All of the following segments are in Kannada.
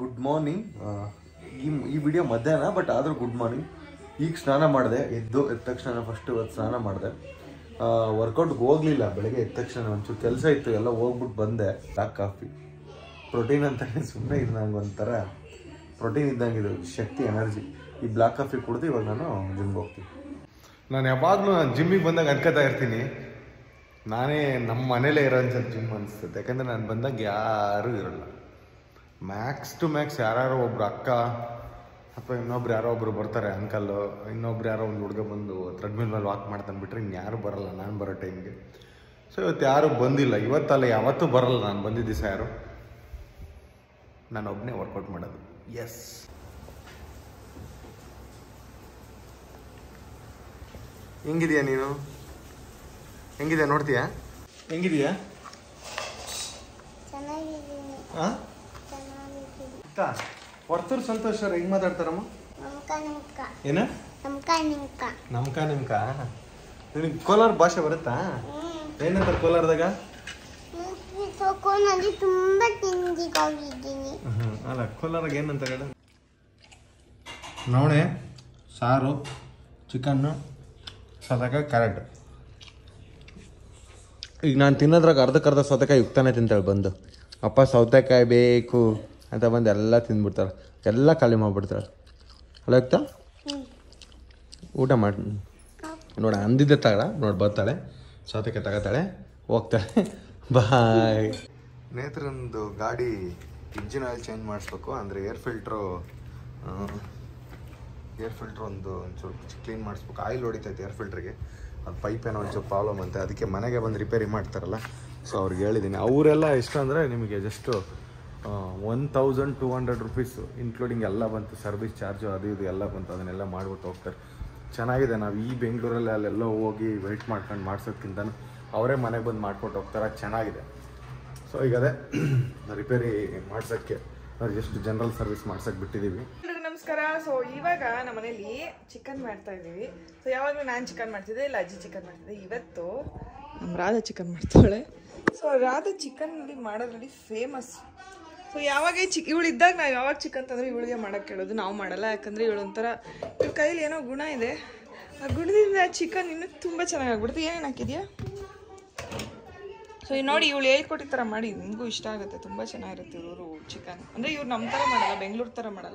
ಗುಡ್ ಮಾರ್ನಿಂಗ್ ಈ ಈ ವಿಡಿಯೋ ಮಧ್ಯಾಹ್ನ ಬಟ್ ಆದರೂ ಗುಡ್ ಮಾರ್ನಿಂಗ್ ಈಗ ಸ್ನಾನ ಮಾಡಿದೆ ಎದ್ದು ಎದ್ದ ತಕ್ಷಣ ಫಸ್ಟ್ ಇವತ್ತು ಸ್ನಾನ ಮಾಡಿದೆ ವರ್ಕೌಟ್ಗೆ ಹೋಗಲಿಲ್ಲ ಬೆಳಗ್ಗೆ ಎದ್ದ ತಕ್ಷಣ ಒಂಚೂರು ಕೆಲಸ ಇತ್ತು ಎಲ್ಲ ಹೋಗ್ಬಿಟ್ಟು ಬಂದೆ ಬ್ಲಾಕ್ ಕಾಫಿ ಪ್ರೋಟೀನ್ ಅಂತ ಸುಮ್ಮನೆ ಇದು ನಂಗೆ ಒಂಥರ ಪ್ರೋಟೀನ್ ಇದ್ದಂಗೆ ಇದು ಶಕ್ತಿ ಎನರ್ಜಿ ಈ ಬ್ಲಾಕ್ ಕಾಫಿ ಕುಡಿದು ಇವಾಗ ನಾನು ಜಿಮ್ಗೆ ಹೋಗ್ತೀನಿ ನಾನು ಯಾವಾಗಲೂ ನಾನು ಜಿಮ್ಮಿಗೆ ಬಂದಾಗ ಅನ್ಕೋತಾ ಇರ್ತೀನಿ ನಾನೇ ನಮ್ಮ ಮನೇಲೇ ಇರೋ ಅನ್ಸುತ್ತೆ ಜಿಮ್ ಅನಿಸುತ್ತೆ ಯಾಕಂದರೆ ನಾನು ಬಂದಾಗ ಯಾರೂ ಇರಲ್ಲ ಮ್ಯಾಕ್ಸ್ ಟು ಮ್ಯಾಕ್ಸ್ ಯಾರು ಒಬ್ರು ಅಕ್ಕ ಅಥವಾ ಇನ್ನೊಬ್ರು ಯಾರೋ ಒಬ್ರು ಬರ್ತಾರೆ ಅಂಕಲ್ಲು ಇನ್ನೊಬ್ರು ಯಾರೋ ಒಂದು ಹುಡುಗ ಬಂದು ಥ್ರೆಡ್ಮಿಲ್ ಮೇಲೆ ವಾಕ್ ಮಾಡ್ತಾನೆ ಬಿಟ್ರೆ ಇನ್ಯಾರು ಬರಲ್ಲ ನಾನು ಬರೋ ಟೈಮ್ಗೆ ಸೊ ಇವತ್ತು ಯಾರೂ ಬಂದಿಲ್ಲ ಇವತ್ತಲ್ಲ ಯಾವತ್ತೂ ಬರಲ್ಲ ನಾನು ಬಂದಿದ್ದ ದಿವಸ ಯಾರು ನಾನು ಒಬ್ಬನೇ ವರ್ಕೌಟ್ ಮಾಡೋದು ಎಸ್ ಹೆಂಗಿದೆಯಾ ನೀನು ಹೆಂಗಿದ್ಯಾ ನೋಡ್ತೀಯಾ ಹೆಂಗಿದೆಯಾ ಚೆನ್ನಾಗಿದ್ದೀನಿ ಹಾಂ ಚೆನ್ನಾಗಿದ್ದೀನಿ ಹೊರ್ತೂರು ಸಂತೋಷ್ ಅವ್ರು ಹೆಂಗ್ ಮಾತಾಡ್ತಾರಮ್ಮ ನಮ್ಕ ನಿಮ್ಕ ಏನ ನಮ್ಕ ನಿಮ್ಕ ನಮ್ಕ ನಿಮ್ಕ ನಿನಗೆ ಕೋಲಾರ ಭಾಷೆ ಬರುತ್ತಾ ಏನಂತಾರೆ ಕೋಲಾರದಾಗ ಸೋಕೋನಲ್ಲಿ ತುಂಬಾ ತಿಂದಿಗೋಗಿದ್ದೀನಿ ಅಲ್ಲ ಕೋಲಾರಾಗ ಏನಂತಾರೆ ಹೇಳ ನವಣೆ ಸಾರು ಚಿಕನ್ನು ಸೌತೆಕಾಯಿ ಕ್ಯಾರೆಟ್ ಈಗ ನಾನು ತಿನ್ನೋದ್ರಾಗ ಅರ್ಧಕ್ಕರ್ಧ ಸೌತೆಕಾಯಿ ಯುಕ್ತಾನೆ ತಿಂತಾಳೆ ಬಂದು ಅಪ್ಪ ಸೌತೆಕಾಯಿ ಬೇಕು ಅಂತ ಬಂದು ಎಲ್ಲ ತಿಂದ್ಬಿಡ್ತಾಳೆ ಎಲ್ಲ ಖಾಲಿ ಮಾಡಿಬಿಡ್ತಾಳೆ ಅಲ್ಲ ಯುಕ್ತ ಊಟ ಮಾಡಿ ನೋಡ ಅಂದಿದ್ದೆ ತಗಳ ನೋಡಿ ಬರ್ತಾಳೆ ಸೌತೆಕಾಯಿ ತಗೋತಾಳೆ ಹೋಗ್ತಾಳೆ ಬಾಯ್ ನೇತ್ರಂದು ಗಾಡಿ ಇಂಜಿನ್ ಆಯಿಲ್ ಚೇಂಜ್ ಮಾಡಿಸ್ಬೇಕು ಅಂದರೆ ಏರ್ ಫಿಲ್ಟ್ರು ಏರ್ ಫಿಲ್ಟ್ರ್ ಒಂದು ಒಂಚೂರು ಕ್ಲೀನ್ ಮಾಡಿಸ್ಬೇಕು ಆಯಿಲ್ ಹೊಡಿತೈತೆ ಏರ್ ಫಿಲ್ಟ್ರಿಗೆ ಅದು ಪೈಪ್ ಏನೋ ಒಂಚೂರು ಪ್ರಾಬ್ಲಮ್ ಅಂತೆ ಅದಕ್ಕೆ ಮನೆಗೆ ಬಂದು ರಿಪೇರಿ ಮಾಡ್ತಾರಲ್ಲ ಸೊ ಅವ್ರಿಗೆ ಹೇಳಿದ್ದೀನಿ ಅವರೆಲ್ಲ ಎಷ್ಟು ಅಂದರೆ ನಿಮಗೆ just one thousand two hundred rupees including ಎಲ್ಲ ಬಂತು ಸರ್ವಿಸ್ ಚಾರ್ಜು ಅದು ಇದು ಎಲ್ಲ ಬಂತು ಅದನ್ನೆಲ್ಲ ಮಾಡ್ಬಿಟ್ಟು ಹೋಗ್ತಾರೆ ಚೆನ್ನಾಗಿದೆ ನಾವು ಈ ಬೆಂಗಳೂರಲ್ಲಿ ಅಲ್ಲೆಲ್ಲ ಹೋಗಿ ವೆಯ್ಟ್ ಮಾಡ್ಕೊಂಡು ಮಾಡ್ಸೋದ್ಕಿಂತ ಅವರೇ ಮನೆಗೆ ಬಂದು ಮಾಡ್ಕೊಟ್ಟು ಹೋಗ್ತಾರೆ ಅದು ಚೆನ್ನಾಗಿದೆ ಸೊ ಈಗ ಅದೇ ರಿಪೇರಿ ಮಾಡ್ಸೋಕ್ಕೆ ಅವ್ರಿಗೆ ಜಸ್ಟ್ ಜನರಲ್ ಸರ್ವಿಸ್ ಮಾಡ್ಸೋಕ್ಕೆ ಬಿಟ್ಟಿದ್ದೀವಿ ಎಲ್ರಿಗೂ ನಮಸ್ಕಾರ ಸೊ ಇವಾಗ ನಮ್ಮ ಮನೇಲಿ ಚಿಕನ್ ಮಾಡ್ತಾ ಇದ್ದೀವಿ ಸೊ ಯಾವಾಗಲೂ ನಾನು ಚಿಕನ್ ಮಾಡ್ತಿದ್ದೆ ಇಲ್ಲ ಅಜ್ಜಿ ಚಿಕನ್ ಮಾಡ್ತಿದ್ದೆ ಇವತ್ತು ನಮ್ಮ ರಾಧ ಚಿಕನ್ ಮಾಡ್ತಾಳೆ ಸೊ ರಾಧ ಚಿಕನ್ನಲ್ಲಿ ಮಾಡೋದ್ರಲ್ಲಿ ಫೇಮಸ್ ಸೊ ಯಾವಾಗ ಈ ಚಿಕ್ ಇವಳು ಇದ್ದಾಗ ನಾವು ಯಾವಾಗ ಚಿಕನ್ ತಂದ್ರೆ ಇವಳಿಗೆ ಮಾಡೋಕ್ಕೆ ಕೇಳೋದು ನಾವು ಮಾಡಲ್ಲ ಯಾಕಂದರೆ ಇವಳು ಒಂಥರ ಇವ್ಳ ಕೈಯಲ್ಲಿ ಏನೋ ಗುಣ ಇದೆ ಆ ಗುಣದಿಂದ ಚಿಕನ್ ಇನ್ನೂ ತುಂಬ ಚೆನ್ನಾಗಿ ಆಗ್ಬಿಡುತ್ತೆ ಏನೇನು ಹಾಕಿದ್ಯಾ ಸೊ ಈ ನೋಡಿ ಇವಳು ಹೇಳ್ಕೊಟ್ಟಿದ ಥರ ಮಾಡಿ ನಿಮಗೂ ಇಷ್ಟ ಆಗುತ್ತೆ ತುಂಬ ಚೆನ್ನಾಗಿರುತ್ತೆ ಇವರು ಚಿಕನ್ ಅಂದರೆ ಇವ್ರು ನಮ್ಮ ಥರ ಮಾಡಲ್ಲ ಬೆಂಗಳೂರು ಥರ ಮಾಡಲ್ಲ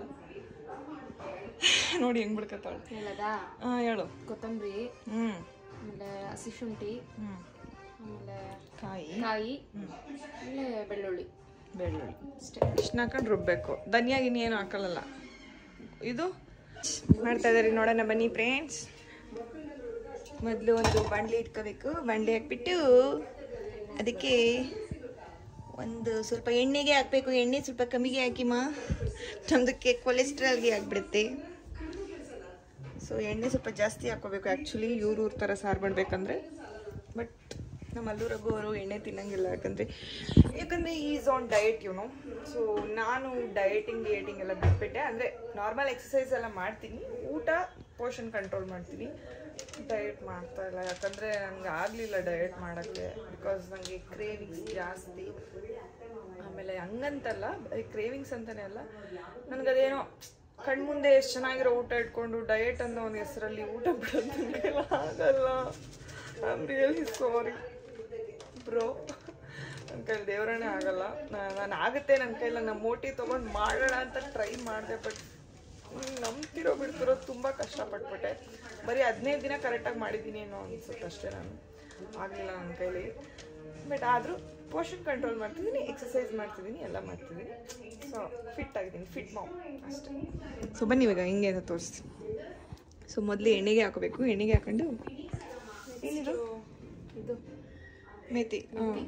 ನೋಡಿ ಹೆಂಗ್ ಬಿಡ್ಕತ್ತಾಳೆ ಹೇಳದಾ ಹಾಂ ಹೇಳು ಕೊತ್ತಂಬರಿ ಹ್ಞೂ ಆಮೇಲೆ ಹಸಿ ಶುಂಠಿ ಹ್ಞೂ ಆಮೇಲೆ ಕಾಯಿ ಕಾಯಿ ಆಮೇಲೆ ಬೆಳ್ಳುಳ್ಳಿ ಬೆಳ್ಳುಳ್ಳಿ ಅಷ್ಟೇ ಇಷ್ಟು ಹಾಕೊಂಡು ರುಬ್ಬಬೇಕು ಧನಿಯಾ ಗಿನಿ ಏನು ಹಾಕಲ್ಲ ಇದು ಮಾಡ್ತಾ ಇದ್ದಾರೆ ನೋಡೋಣ ಬನ್ನಿ ಫ್ರೆಂಡ್ಸ್ ಮೊದಲು ಒಂದು ಬಾಣಲಿ ಇಟ್ಕೋಬೇಕು ಬಾಣಲಿ ಹಾಕ್ಬಿಟ್ಟು ಅದಕ್ಕೆ ಒಂದು ಸ್ವಲ್ಪ ಎಣ್ಣೆಗೆ ಹಾಕಬೇಕು ಎಣ್ಣೆ ಸ್ವಲ್ಪ ಕಮ್ಮಿಗೆ ಹಾಕಿಮ್ಮ ನಮ್ದಕ್ಕೆ ಕೊಲೆಸ್ಟ್ರಾಲ್ಗೆ ಆಗಿಬಿಡುತ್ತೆ ಸೊ ಎಣ್ಣೆ ಸ್ವಲ್ಪ ಜಾಸ್ತಿ ಹಾಕೋಬೇಕು ಆ್ಯಕ್ಚುಲಿ ಇವ್ರು ಊರ ಥರ ಸಾರು ಮಾಡಬೇಕಂದ್ರೆ ಬಟ್ ನಮ್ಮ ಅಲ್ಲೂ ರಘು ಅವರು ಎಣ್ಣೆ ತಿನ್ನಂಗಿಲ್ಲ ಯಾಕಂದರೆ ಯಾಕಂದರೆ ಈಸ್ ಆನ್ ಡಯಟ್ ಇವನು ಸೊ ನಾನು ಡಯಟಿಂಗ್ ಡಿಯೇಟಿಂಗ್ ಎಲ್ಲ ಬಿಟ್ಬಿಟ್ಟೆ ಅಂದರೆ ನಾರ್ಮಲ್ ಎಕ್ಸಸೈಸ್ ಎಲ್ಲ ಮಾಡ್ತೀನಿ ಊಟ ಪೋಷನ್ ಕಂಟ್ರೋಲ್ ಮಾಡ್ತೀನಿ ಡಯಟ್ ಮಾಡ್ತಾ ಇಲ್ಲ ಯಾಕಂದರೆ ನನಗೆ ಆಗಲಿಲ್ಲ ಡಯಟ್ ಮಾಡೋಕ್ಕೆ ಬಿಕಾಸ್ ನನಗೆ ಕ್ರೇವಿಂಗ್ಸ್ ಜಾಸ್ತಿ ಆಮೇಲೆ ಹಂಗಂತಲ್ಲ ಬರೀ ಕ್ರೇವಿಂಗ್ಸ್ ಅಂತಲೇ ಅಲ್ಲ ನನಗದೇನೋ ಕಣ್ಮುಂದೆ ಎಷ್ಟು ಚೆನ್ನಾಗಿರೋ ಊಟ ಇಟ್ಕೊಂಡು ಡಯಟ್ ಅನ್ನೋ ಒಂದು ಹೆಸರಲ್ಲಿ ಊಟ ಬಿಡೋದು ನನಗೆ ಆಗಲ್ಲ I am really sorry bro ನನ್ನ ಕೈಲಿ ದೇವರೇ ಆಗಲ್ಲ ನಾನು ಆಗುತ್ತೆ ನನ್ನ ಕೈಲಿ ನಾನು ಮೋಟಿ ತೊಗೊಂಡು ಮಾಡೋಣ ಅಂತ ಟ್ರೈ ಮಾಡಿದೆ ಬಟ್ ನಂಬ್ತಿರೋ ಬಿಡ್ತಿರೋ ತುಂಬ ಕಷ್ಟಪಟ್ಬಿಟ್ಟೆ ಬರೀ ಹದಿನೈದು ದಿನ ಕರೆಕ್ಟಾಗಿ ಮಾಡಿದ್ದೀನಿ ಏನೋ ಅನ್ಸುತ್ತೆ ಅಷ್ಟೇ ನಾನು ಆಗಲಿಲ್ಲ ನನ್ನ ಕೈಲಿ ಬಟ್ ಆದರೂ ಪೋಷನ್ ಕಂಟ್ರೋಲ್ ಮಾಡ್ತಿದ್ದೀನಿ ಎಕ್ಸಸೈಸ್ ಮಾಡ್ತಿದ್ದೀನಿ ಎಲ್ಲ ಮಾಡ್ತಿದ್ದೀನಿ ಸೊ ಫಿಟ್ ಆಗಿದ್ದೀನಿ ಫಿಟ್ ಮಾಮ್ ಅಷ್ಟೇ ಸೊ ಬನ್ನಿ ಇವಾಗ ಹಿಂಗೆ ಅಂತ ತೋರಿಸ್ತೀನಿ ಸೊ ಮೊದಲು ಎಣ್ಣೆಗೆ ಹಾಕೋಬೇಕು ಎಣ್ಣೆಗೆ ಹಾಕೊಂಡು ಏನಿದು ಇದು ಮೇಥಿ ಹಾಂ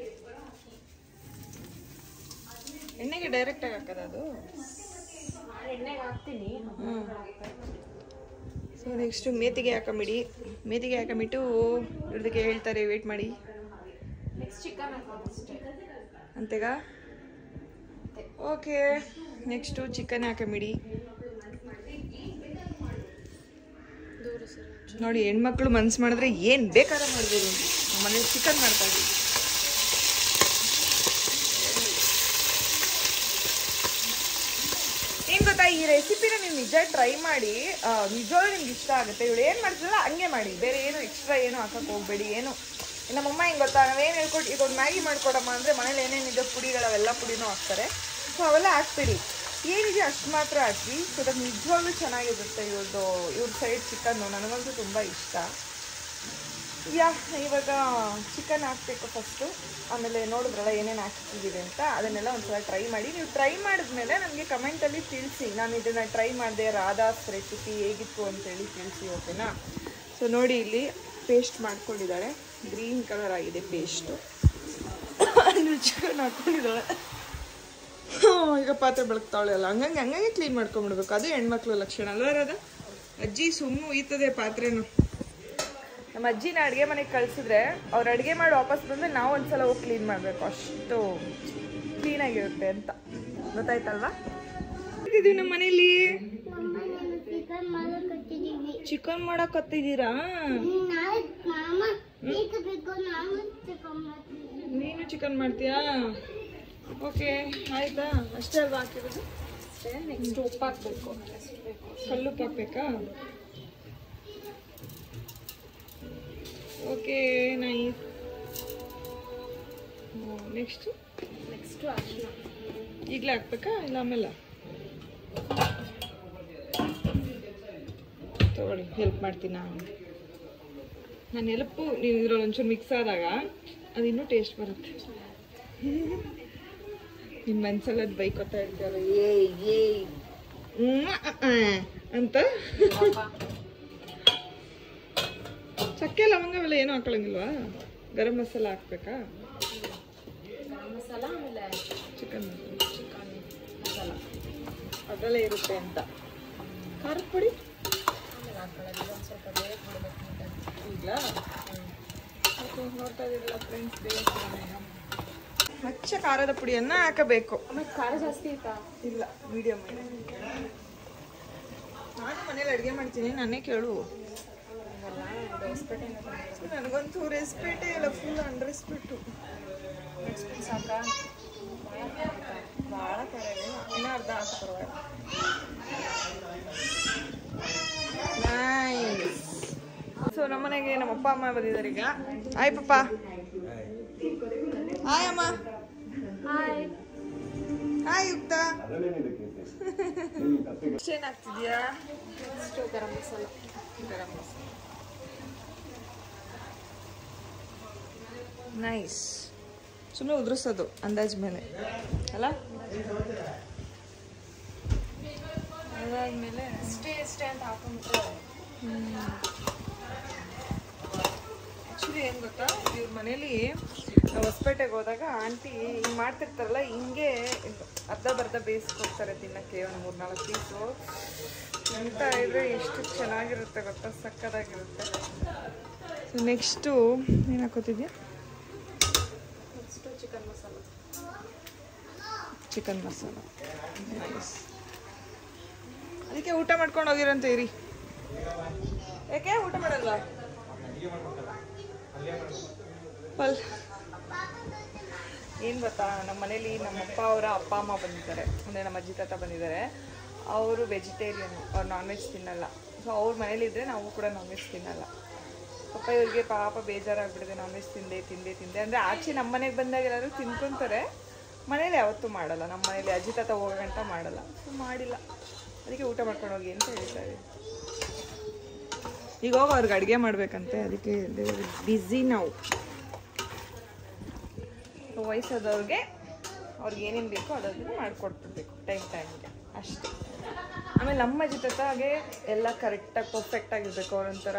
ಎಣ್ಣೆಗೆ ಡೈರೆಕ್ಟಾಗಿ ಹಾಕೋದು ಅದು ಎಣ್ಣೆಗೆ ಹಾಕ್ತೀನಿ ಸೊ ನೆಕ್ಸ್ಟು ಮೇತಿಗೆ ಹಾಕೊಂಬಿಡಿ ಮೇತಿಗೆ ಹಾಕೊಂಬಿಟ್ಟು ಇವ್ರದಕ್ಕೆ ಹೇಳ್ತಾರೆ ವೇಟ್ ಮಾಡಿ ನೆಕ್ಸ್ಟ್ ಚಿಕನ್ ಹಾಕೋದು ಅಷ್ಟೇ ಅಂತೆಗ ಓಕೆ ನೆಕ್ಸ್ಟು ಚಿಕನ್ ಹಾಕೊಂಬಿಡಿ ದೂರ ಸರಿ ನೋಡಿ ಹೆಣ್ಮಕ್ಳು ಮನ್ಸು ಮಾಡಿದ್ರೆ ಏನು ಬೇಕಾದ್ರೆ ಮಾಡ್ಬೋದು ನಮ್ಮ ಮನೇಲಿ ಚಿಕನ್ ಮಾಡ್ತಾ ಇದ್ದೀವಿ ಗೊತ್ತಾ ಈ ರೆಸಿಪಿನ ನೀವು ನಿಜ ಟ್ರೈ ಮಾಡಿ ಆ, ನಿಜವಾಗ್ಲೂ ನಿಮ್ಗೆ ಇಷ್ಟ ಆಗುತ್ತೆ ಇವಳು ಏನು ಮಾಡ್ತಿಲ್ಲ ಹಂಗೆ ಮಾಡಿ ಬೇರೆ ಏನು ಎಕ್ಸ್ಟ್ರಾ ಏನು ಹಾಕಕ್ಕೆ ಹೋಗ್ಬೇಡಿ ಏನು ನಮ್ಮಮ್ಮ ಹಿಂಗೆ ಗೊತ್ತಾ ನಾವೇನು ಹೇಳ್ಕೊಟ್ಟು ಈಗ ಒಂದು ಮ್ಯಾಗಿ ಮಾಡ್ಕೊಡಮ್ಮ ಅಂದರೆ ಮನೇಲಿ ಏನೇನಿದೆ ಪುಡಿಗಳು ಅವೆಲ್ಲ ಪುಡಿನೂ ಹಾಕ್ತಾರೆ ಸೊ ಅವೆಲ್ಲ ಹಾಕ್ಬಿಡಿ ಏನಿದೆ ಅಷ್ಟು ಮಾತ್ರ ಹಾಕಿ ಸೊ ಅದು ನಿಜವಾಗ್ಲೂ ಚೆನ್ನಾಗಿರುತ್ತೆ ಇವ್ರದ್ದು ಇವ್ರ ಸೈಡ್ ಚಿಕನ್ನು ನನಗಂತೂ ತುಂಬ ಇಷ್ಟ ಯಾ ಇವಾಗ ಚಿಕನ್ ಹಾಕಬೇಕು ಫಸ್ಟು ಆಮೇಲೆ ನೋಡಿದ್ರಲ್ಲ ಏನೇನು ಹಾಕ್ತಿದ್ದೀವಿ ಅಂತ ಅದನ್ನೆಲ್ಲ ಒಂದ್ಸಲ ಟ್ರೈ ಮಾಡಿ ನೀವು ಟ್ರೈ ಮಾಡಿದ್ಮೇಲೆ ನನಗೆ ಕಮೆಂಟಲ್ಲಿ ತಿಳಿಸಿ ನಾನು ಇದನ್ನು ಟ್ರೈ ಮಾಡಿದೆ ರಾಧಾಸ್ ರೆಸಿಪಿ ಹೇಗಿತ್ತು ಅಂತೇಳಿ ತಿಳಿಸಿ ಓಕೆನಾ ಸೊ ನೋಡಿ ಇಲ್ಲಿ ಪೇಸ್ಟ್ ಮಾಡ್ಕೊಂಡಿದ್ದಾಳೆ ಗ್ರೀನ್ ಕಲರ್ ಆಗಿದೆ ಪೇಸ್ಟು ಚಿಕನ್ ಹಾಕ್ಕೊಂಡಿದ್ದಾಳೆ ಈಗ ಪಾತ್ರೆ ಬೆಳಗ್ತಾವಳೆ ಅಲ್ಲ ಹಂಗಂಗೆ ಹಂಗಂಗೆ ಕ್ಲೀನ್ ಮಾಡ್ಕೊಂಬಿಡ್ಬೇಕು ಅದು ಹೆಣ್ಮಕ್ಳು ಲಕ್ಷಣ ಅಲ್ವಾ ರಾಧ ಅಜ್ಜಿ ಸುಮ್ಮನೆ ಉಯ್ತದೆ ಪಾತ್ರೆನು ನಮ್ಮ ಅಜ್ಜಿನ ಅಡುಗೆ ಮನೆಗೆ ಕಳಿಸಿದ್ರೆ ಅವ್ರು ಅಡುಗೆ ಮಾಡಿ ವಾಪಸ್ ಬಂದ್ರೆ ನಾವು ಒಂದ್ಸಲ ಹೋಗಿ ಕ್ಲೀನ್ ಮಾಡಬೇಕು ಅಷ್ಟು ಕ್ಲೀನಾಗಿರುತ್ತೆ ಅಂತ ಗೊತ್ತಾಯ್ತಲ್ವಾ ಇದೀವಿ ನಮ್ಮ ಮನೇಲಿ ಚಿಕನ್ ಮಾಡಕತ್ತಿದೀವಿ ಚಿಕನ್ ಮಾಡಕ್ ಹತ್ತಿದ್ದೀರಾ ನಾಳೆ ಮಾಮ ಈಗ ಬೇಕು ನಾವು ಚಿಕನ್ ಮಾಡ್ತೀವಿ ನೀನು ಚಿಕನ್ ಮಾಡ್ತೀಯಾ ಓಕೆ ಆಯ್ತಾ ಅಷ್ಟೇ ಅಲ್ವಾ ಹಾಕಿರೋದು ನೆಕ್ಸ್ಟ್ ಉಪ್ಪು ಹಾಕ್ಬೇಕು ಕಲ್ಲು ಹಾಕ್ಬೇಕಾ ಓಕೆ ನೈಸ್ ನೆಕ್ಸ್ಟ್ ನೆಕ್ಸ್ಟು ಅರ್ಶಿನ ಈಗಲೇ ಹಾಕ್ಬೇಕಾ ಇಲ್ಲ ಆಮೇಲೆ ತಗೊಳ್ಳಿ ಹೆಲ್ಪ್ ಮಾಡ್ತೀನಿ ನಾನು ನಾನು ಹೆಲ್ಪು ನೀವು ಇದ್ರಲ್ಲಿ ಒಂಚೂರು ಮಿಕ್ಸ್ ಆದಾಗ ಅದು ಇನ್ನೂ ಟೇಸ್ಟ್ ಬರುತ್ತೆ ನಿಮ್ಮ ಮನ್ಸಲ್ಲಿ ಅದು ಬೈಕೊತಾ ಇರ್ತಾರೆ ಏಯ್ ಏಯ್ ಹ್ಮ್, ಅ, ಅ, ಅಂತ ಚಕ್ಕೆ ಲವಂಗವೆಲ್ಲ ಏನೂ ಹಾಕೊಳಂಗಿಲ್ವಾ ಗರಂ ಮಸಾಲ ಹಾಕ್ಬೇಕಾ ಗರಂ ಮಸಾಲ ಆಮೇಲೆ ಚಿಕನ್ ಮಸಾಲ ಚಿಕನ್ ಮಸಾಲ ಅದರಲ್ಲೇ ಇರುತ್ತೆ ಅಂತ ಖಾರದ ಪುಡಿ ಆಮೇಲೆ ಹಾಕೊಳ್ಳೋದು ಒಂದು ಸ್ವಲ್ಪ ಬೇರೆ ಮಾಡಬೇಕು ಇಲ್ಲ ಓಕೆ ನೋಡ್ತಾ ಇದ್ದೀರಲ್ಲ ಫ್ರೆಂಡ್ಸ್ ಹಚ್ಚ ಖಾರದ ಪುಡಿಯನ್ನ ಹಾಕಬೇಕು ಆಮೇಲೆ ಖಾರ ಜಾಸ್ತಿ ಆಯ್ತಾ ಇಲ್ಲ ಮೀಡಿಯಮ್ ನಾನು ಮನೇಲಿ ಅಡುಗೆ ಮಾಡ್ತೀನಿ ನಾನೇ ಕೇಳು ಹಂಗಲ್ಲ ಇದು ಹೊಸಪೇಟೆಯಿಂದ ತಂದಿರೋದು. ನನಗಂತೂ ರೆಸ್ಪೆಕ್ಟೇ ಇಲ್ಲ ಫುಲ್ ಅನ್ರೆಸ್ಪೆಕ್ಟು ನೆಕ್ಸ್ಟ್ ಸ್ಪೂನ್ ಸಾಕಾ ಭಾಳ ಖಾರ ಇಲ್ಲ ಇನ್ನೂ ಅರ್ಧ ಹಾಕು ಪರವಾಗಿಲ್ಲ ನೈಸ್ ಸೊ ನಮ್ಮನೆಗೆ ನಮ್ಮ ಅಪ್ಪ ಅಮ್ಮ ಬಂದಿದ್ದಾರೆ ಈಗ ಆಯ್ ಪಪ್ಪ ಹಾಯ್ ಅಮ್ಮ ಹಾಯ್ ಹಾಯ್ ಯುಕ್ತ ಏನಾಗ್ತಿದ್ಯಾ ನೆಕ್ಸ್ಟು ಗರಂ ಮಸಾಲ ಗರಂ ಮಸಾಲ ನೈಸ್ ಸುಮ್ಮನೆ ಉದುರಿಸೋದು ಅಂದಾಜ್ ಮೇಲೆ ಅಲ್ಲ ಅದಾದ್ಮೇಲೆ ಇಷ್ಟೇ ಇಷ್ಟೇ ಅಂತ ಹಾಕೊಂಡ್ಬಿಟ್ರೆ ಆ್ಯಕ್ಚುಲಿ ಏನು ಗೊತ್ತಾ ಇವ್ರ ಮನೇಲಿ ನಾವು ಹೊಸಪೇಟೆಗೆ ಹೋದಾಗ ಆಂಟಿ ಹಿಂಗೆ ಮಾಡ್ತಿರ್ತಾರಲ್ಲ ಹಿಂಗೆ ಅರ್ಧ ಬರ್ಧ ಬೇಯಿಸ್ಕೊಡ್ತಾರೆ ತಿನ್ನಕ್ಕೆ ಒಂದು ಮೂರು ನಾಲ್ಕು ಪೀಸು ಅಂತ ಇದ್ರೆ ಎಷ್ಟು ಚೆನ್ನಾಗಿರುತ್ತೆ ಗೊತ್ತಾ ಸಕ್ಕದಾಗಿರುತ್ತೆ ಸೊ ನೆಕ್ಸ್ಟು ಏನು ಹಾಕೋತಿದ್ಯಾ next chicken masala chicken masala nice ಅದಕ್ಕೆ ಊಟ ಮಾಡ್ಕೊಂಡು ಹೋಗಿರಂತ ಇರಿ ಯಾಕೆ ಊಟ ಮಾಡಲ್ವಾ ಪಲ್ ಏನು ಗೊತ್ತಾ ನಮ್ಮ ಮನೇಲಿ ನಮ್ಮ ಅಪ್ಪ ಅವರ ಅಪ್ಪ ಅಮ್ಮ ಬಂದಿದ್ದಾರೆ ಅಂದರೆ ನಮ್ಮ ಅಜ್ಜಿ ತಾತ ಬಂದಿದ್ದಾರೆ ಅವರು ವೆಜಿಟೇರಿಯನ್ ಅವ್ರು ನಾನ್ ವೆಜ್ ತಿನ್ನಲ್ಲ ಸೊ ಅವ್ರ ಮನೇಲಿ ಇದ್ದರೆ ನಾವು ಕೂಡ ನಾನ್ ವೆಜ್ ತಿನ್ನಲ್ಲ ಪಾಪ ಇವ್ರಿಗೆ ಪಾಪ ಬೇಜಾರಾಗ್ಬಿಟ್ಟಿದೆ ನಾನ್ ವೆಜ್ ತಿಂದೆ ತಿಂದೆ ತಿಂದೆ ಅಂದರೆ ಆಚೆ ನಮ್ಮ ಮನೆಗೆ ಬಂದಾಗ ಎಲ್ಲರೂ ತಿನ್ಕೊಂತಾರೆ ಮನೇಲಿ ಯಾವತ್ತೂ ಮಾಡಲ್ಲ ನಮ್ಮ ಮನೇಲಿ ಅಜ್ಜಿ ತಾತ ಹೋಗೋ ಗಂಟ ಮಾಡಲ್ಲ ಸೊ ಮಾಡಿಲ್ಲ ಅದಕ್ಕೆ ಊಟ ಮಾಡ್ಕೊಂಡು ಹೋಗಿ ಅಂತ ಹೇಳ್ತಾ ಇದ್ದೀನಿ ಈಗ ಹೋಗಿ ಅವ್ರಿಗೆ ಅಡುಗೆ ಮಾಡ್ಬೇಕಂತೆ ಅದಕ್ಕೆ ಬ್ಯುಸಿ ನಾವು ವಯಸ್ಸಾದವ್ರಿಗೆ ಅವ್ರಿಗೆ ಏನೇನು ಬೇಕೋ ಅದನ್ನು ಮಾಡ್ಕೊಡ್ತಿರ್ಬೇಕು ಟೈಮ್ ಟೈಮ್ಗೆ ಅಷ್ಟೇ ಆಮೇಲೆ ನಮ್ಮ ಜೊತೆಗೆ ಎಲ್ಲ ಕರೆಕ್ಟಾಗಿ ಪರ್ಫೆಕ್ಟಾಗಿರ್ಬೇಕು ಅವ್ರೊಂಥರ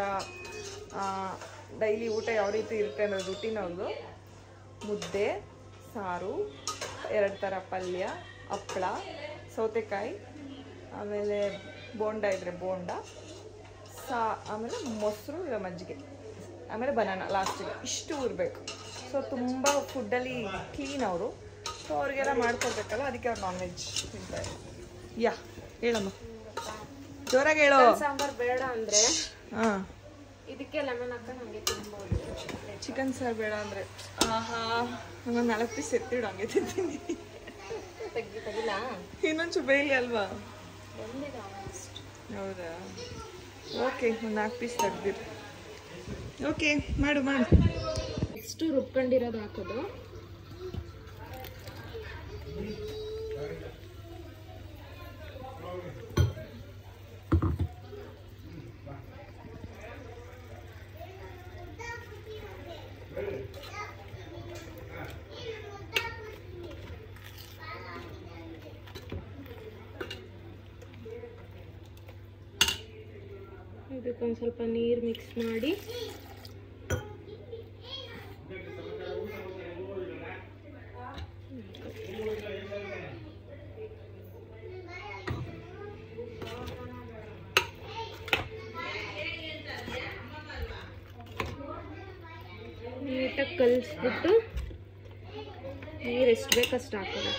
ಡೈಲಿ ಊಟ ಯಾವ ರೀತಿ ಇರುತ್ತೆ ಅನ್ನೋ ರುಟೀನ್ ಅವ್ರದ್ದು ಮುದ್ದೆ ಸಾರು ಎರಡು ಥರ ಪಲ್ಯ ಹಪ್ಪಳ ಸೌತೆಕಾಯಿ ಆಮೇಲೆ ಬೋಂಡ ಇದ್ದರೆ ಬೋಂಡ ಸಾ ಆಮೇಲೆ ಮೊಸರು ಇಲ್ಲ ಮಜ್ಜಿಗೆ ಆಮೇಲೆ ಬನಾನ ಲಾಸ್ಟಿಗೆ ಇಷ್ಟು ಇರಬೇಕು ಸೊ ತುಂಬ ಫುಡ್ಡಲ್ಲಿ ಕ್ಲೀನ್ ಅವರು ಸೊ ಅವ್ರಿಗೆಲ್ಲ ಮಾಡ್ಕೊಡ್ಬೇಕಲ್ಲ ಅದಕ್ಕೆ ಅವ್ರು ನಾನ್ ವೆಜ್ ತಿಂತಾರೆ ಯಾ ಹೇಳಮ್ಮ ಜೋರಾಗಿ ಹೇಳು ಸಾಂಬಾರ್ ಬೇಡ ಅಂದ್ರೆ ಹಾಂ ಇದಕ್ಕೆ ಲೆಮನ್ ಹಾಕೊಂಡು ಹಂಗೆ ತಿನ್ಬೋದು ಚಿಕನ್ ಸಾರು ಬೇಡ ಅಂದರೆ ಆಹಾ ನಂಗೊಂದು ನಾಲ್ಕು ಪೀಸ್ ಎತ್ತಿಡು ಹಂಗೆ ತಿಂತೀನಿ ತೆಗಿ ತೆಗಿಲ್ಲ ಇನ್ನೊಂಚು ಬೇಯಲಿ ಅಲ್ವಾ ಬಂದಿದೆ ಆಲ್ಮೋಸ್ಟ್ ಹೌದಾ ಓಕೆ ಒಂದು ನಾಲ್ಕು ಪೀಸ್ ತೆಗ್ದಿರಿ ಓಕೆ ಮಾಡು ಮಾಡು ನೆಕ್ಸ್ಟು ರುಬ್ಕೊಂಡಿರೋದು ಹಾಕೋದು ಇದಕ್ಕೊಂದು ಸ್ವಲ್ಪ ನೀರು ಮಿಕ್ಸ್ ಮಾಡಿ ನೀಟಾಗಿ ಕಲಿಸ್ಬಿಟ್ಟು ನೀರು ಎಷ್ಟು ಬೇಕಷ್ಟು ಹಾಕೋದು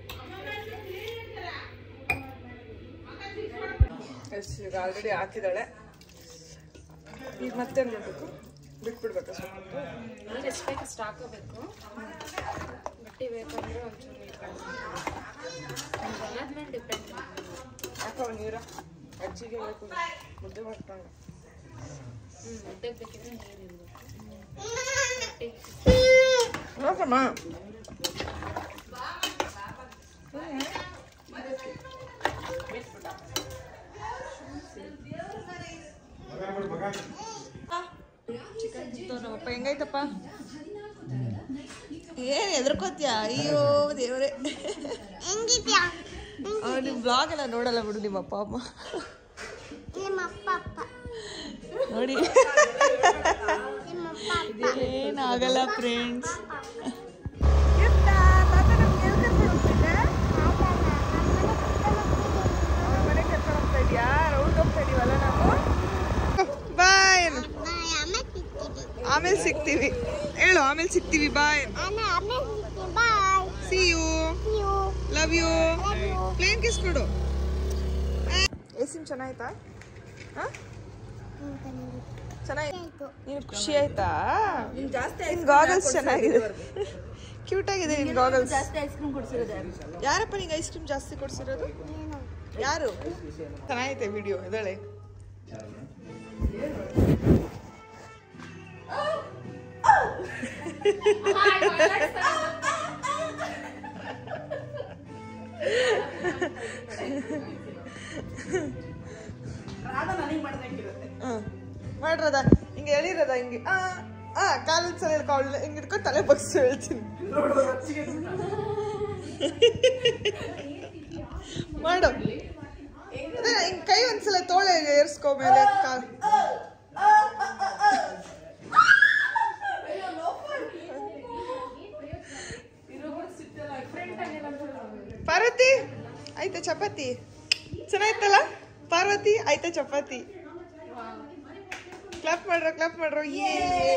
ಎಸ್ ಈಗ ಆಲ್ರೆಡಿ ಹಾಕಿದ್ದಾಳೆ ಈಗ ಮತ್ತೆ ಮಾಡಬೇಕು ಬಿಟ್ಬಿಡ್ಬೇಕಾ ಸ್ವಲ್ಪ ನೀರು ಎಷ್ಟು ಬೇಕಷ್ಟು ಹಾಕೋಬೇಕು ಗಟ್ಟಿ ಬೇಕಂದ್ರೆ ಒಂಚೂರು ನೀರು ಜನದ ಮೇಲೆ ಡಿಪೆಂಡ್ ಹಾಕೋ ನೀರ ಅಜ್ಜಿಗೆ ಬೇಕು ಮುದ್ದೆ ಮಾಡ್ಕೊಂಡು ಹ್ಞೂ ಮುದ್ದೆಗೆ ಬೇಕಿದ್ರೆ ನೀರು ಇರಬೇಕು ಗಟ್ಟಿ ನೋಕಮ್ಮ ನಮ್ಮಪ್ಪ ಹೆಂಗೈತಪ್ಪ ಏನ್ ಎದ್ರಕೋತ್ಯಾ ಅಯ್ಯೋ ದೇವ್ರೆ ಹೆಂಗಿದ್ಯಾ ನಿಮ್ಮ ಬ್ಲಾಗ್ ಎಲ್ಲ ನೋಡಲ್ಲ ಬಿಡು ನಿಮ್ಮ ಅಪ್ಪ ಅಮ್ಮ ನಿಮ್ಮ ಅಪ್ಪ ಅಪ್ಪ ನೋಡಿ ನಿಮ್ಮ ಅಪ್ಪ ಅಪ್ಪ ಏನಾಗಲ್ಲ ಫ್ರೆಂಡ್ಸ್ ಮನೆ ಕರ್ಕೊಂಡು ಹೋಗ್ತಾ ಇದೀಯಾ ರೌಂಡ್ ಹೋಗ್ತಾ ಇದೀವಲ್ಲ ನಾವು ಬಾಯ್ ಆಮೇಲೆ ಸಿಗ್ತೀವಿ ಆಮೇಲೆ ಸಿಗ್ತೀವಿ ಹೇಳು ಆಮೇಲೆ ಸಿಗ್ತೀವಿ ಬಾಯ್ ಆಮೇಲೆ ಆಮೇಲೆ ಸಿಗ್ತೀವಿ bye see you you love you Love you. ಪ್ಲೇನ್ ಕಿಸ್ ಕೊಡು ಎಸಿಮ್ ಚೆನ್ನಾಯ್ತಾ ಹಾಂ ಚೆನ್ನಾಗಿ ನೀನು ಖುಷಿ ಆಯ್ತಾ ನಿನ್ ಗಾಗಲ್ಸ್ ಚೆನ್ನಾಗಿದೆ ಕ್ಯೂಟ್ ಆಗಿದೆ ನಿನ್ ಗಾಗಲ್ಸ್ ಯಾರಪ್ಪ ನಿಂಗೆ ಐಸ್ ಕ್ರೀಮ್ ಜಾಸ್ತಿ ಕೊಡ್ಸಿರೋದು ಯಾರು ಚೆನ್ನಾಗೈತೆ ವಿಡಿಯೋ ಇದಳೆ ಹ್ಮ್ ಮಾಡ್ರದ ಹಿಂಗೆ ಎಳಿರದ ಹಿಂಗೆ ಆ ಆ ಕಾಲದ ಸಲ ಕಾಲ್ ಹಿಂಗೆ ಹಿಡ್ಕೊಂಡು ತಲೆ ಬಗ್ಸಿ ಹೇಳ್ತೀನಿ ಮಾಡು ಅದೇ ಹಿಂಗ್ ಕೈ ಒಂದ್ಸಲ ತೋಳೆ ಏರ್ಸ್ಕೊ ಮೇಲೆ ಕಾಲ್ ಪಾರ್ವತಿ ಆಯ್ತಾ ಚಪಾತಿ ಚೆನ್ನಾಯ್ತಲ್ಲ ಪಾರ್ವತಿ ಆಯ್ತಾ ಚಪಾತಿ ಕ್ಲಾಪ್ ಮಾಡ್ರೋ ಕ್ಲಾಪ್ ಮಾಡ್ರೋ ಏ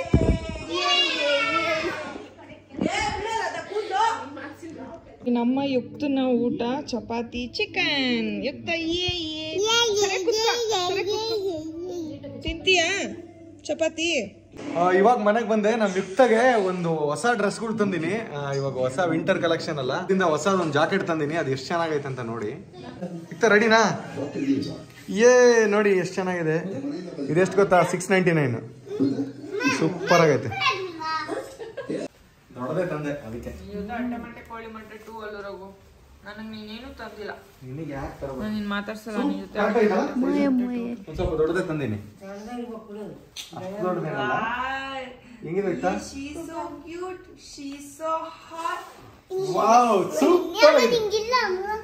ನಮ್ಮ ಯುಕ್ತನ ಊಟ ಚಪಾತಿ ಚಿಕನ್ ಯುಕ್ತ ಏ ಏ ಸರಿ ಕೂತ್ಕೋ, ಸರಿ ಕೂತ್ಕೋ. ತಿಂತೀಯಾ ಚಪಾತಿ ಇವಾಗ ಮನೆಗೆ ಬಂದೆ ನಮ್ಮ ಯುಕ್ತಗೆ ಒಂದು ಹೊಸ ಡ್ರೆಸ್ಗಳು ತಂದಿನಿ ಆ, ಇವಾಗ ಹೊಸ ವಿಂಟರ್ ಕಲೆಕ್ಷನ್ ಅಲ್ಲ ಇದರಿಂದ ಹೊಸ ಒಂದು ಜಾಕೆಟ್ ತಂದಿನಿ ಅದು ಎಷ್ಟು ಚೆನ್ನಾಗೈತೆ ಅಂತ ನೋಡಿ ಯುಕ್ತ ರೆಡಿನಾ ಏ ನೋಡಿ ಎಷ್ಟು ಚೆನ್ನಾಗಿದೆ ಇದೆಷ್ಟು ಗೊತ್ತಾ ಸಿಕ್ಸ್ ನೈಂಟಿ ನೈನ್ ಸೂಪರ್ ಆಗೈತೆ ನೋಡದೆ ತಂದೆ ಅದಕ್ಕೆ ಅಟ್ಟೆ ಮಟ್ಟೆ ಕೋಳಿ ಮಟ್ಟೆ ಟೂ ಅಲ್ಲೂರಾಗು ನನಗೆ ನೀನೇನು ತಂದಿಲ್ಲ ನಿನಗೆ ಯಾಕೆ ತರಬೇಕು ನಾನು ನಿನ್ ಮಾತಾಡ್ಸಲ್ಲ ನಿನ್ ಜೊತೆ ಒಂದ್ ಸ್ವಲ್ಪ ದೊಡ್ಡದೇ ತಂದಿನಿ ಅಷ್ಟ್ ದೊಡ್ಡದೇನಲ್ಲ? ಹೆಂಗಿದೆ ಆಯ್ತಾ She's so cute. She's so hot. Wow super ಆಗಿದೆ ಹಿಂಗಿಲ್ಲ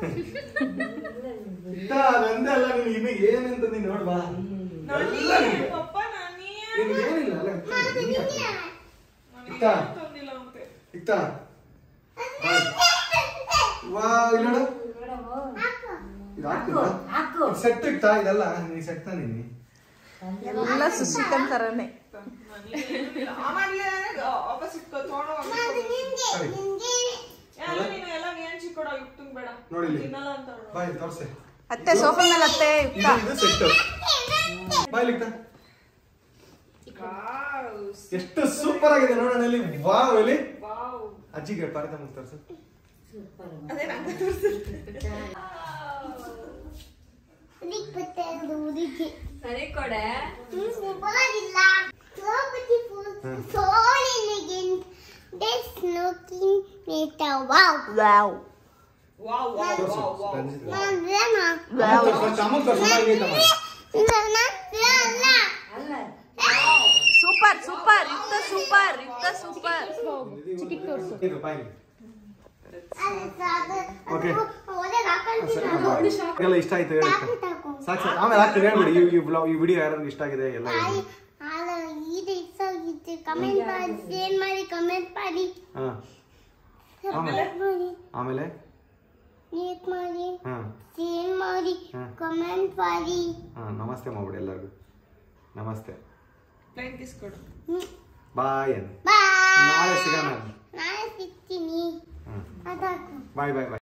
ಇದ್ದ ನಂದೇ ಅಲ್ಲ ನಿನಗೆ ಇನ್ನು ಏನಂತ ನೀನು ನೋಡ್ಬಾ ಎಲ್ಲ ನಿಂಗೆ. ಪಪ್ಪ ನಾನೇ ನಿನಗೆ ಏನಿಲ್ಲ ಅಲ್ಲ ನಿನಗೆ ಇತ್ತ ತಂದಿಲ್ಲ ಅಂತೆ ಇತ್ತ ವಾವ್ ಇಲ್ಲಿ ನೋಡು ಇದು ಹಾಕ್ತೀರಾ ಸೆಟ್ ಇತ್ತಾ ಇದೆಲ್ಲ ನೀ ಸೆಟ್ ತಂದಿನಿ ಎಲ್ಲ ಸುಶಿಕನ್ ತರನೇ ಆಮೇಲೆ ವಾಪಸ್ ಇಟ್ಕೋ ತೊಗೊಂಡು ಸರಿ ಎಲ್ಲ ನೀನು ಎಲ್ಲ ನೀನ್ ಚಿಕ್ಕೋಡ ಇಟ್ಟಂಗ್ ಬೇಡ ನೋಡಿ ಇಲ್ಲಿ. ತಿನ್ನಲ್ಲ ಅಂತ ಅವ್ಳು. ಬಾಯ್ ತೋರ್ಸೆ ಅತ್ತೆ ಸೋಫಾ ಮೇಲೆ ಅತ್ತೆ ಇದು ಇದು ಸೆಟ್ ಬಾಯ್ ಇತ್ತ ಎಷ್ಟು ಸೂಪರ್ ಆಗಿದೆ ನೋಡೋಣ ಇಲ್ಲಿ ವಾವ್ ಇಲ್ಲಿ ವಾವ್ ಅಜ್ಜಿಗೆ ಪಾರಿತ ಮುಗ್ ತೋರ್ಸು ಇದೆ ಸರಿ ಕೊಡೆ ಪರವಾಗಿಲ್ಲ so beautiful so elegant there's no king later wow wow wow wow wow wow Mama, super super Yukta super Yukta super Okay. Okay ಎಲ್ಲ ಇಷ್ಟ ಆಯ್ತು ಹೇಳಿ ಸಾಕು ಸಾಕು ಆಮೇಲೆ ಆಗ್ತದೆ ಹೇಳ್ಬಿಡಿ ಈ ಈ ಬ್ಲಾಗ್ ಈ ವಿಡಿಯೋ ಯಾರಿಗೆ ಇಷ್ಟ ಆಗಿದೆ ಎಲ್ಲ ಹೇಳಿ. ಕಮೆಂಟ್ ಮಾಡಿ ಶೇರ್ ಮಾಡಿ ಕಮೆಂಟ್ ಮಾಡಿ ಹಾ ಆಮೇಲೆ ಮಾಡಿ ಆಮೇಲೆ ಲೈಕ್ ಮಾಡಿ ಹಾ ಶೇರ್ ಮಾಡಿ ಹಾ. ಕಮೆಂಟ್ ಮಾಡಿ ಹಾ ನಮಸ್ತೆ ಮಾಡ್ಬಿಡಿ ಎಲ್ಲರಿಗೂ ನಮಸ್ತೆ ಪ್ಲೇನ್ ಕಿಸ್ ಕೊಡು ಬಾಯ್ ಅಂತ ಬಾಯ್ ನಾಳೆ ಸಿಗೋಣ ನಾಳೆ ಸಿಗ್ತೀನಿ ಹ್ಮ್ ಅದಾಕು ಬಾಯ್ ಬಾಯ್ ಬಾಯ್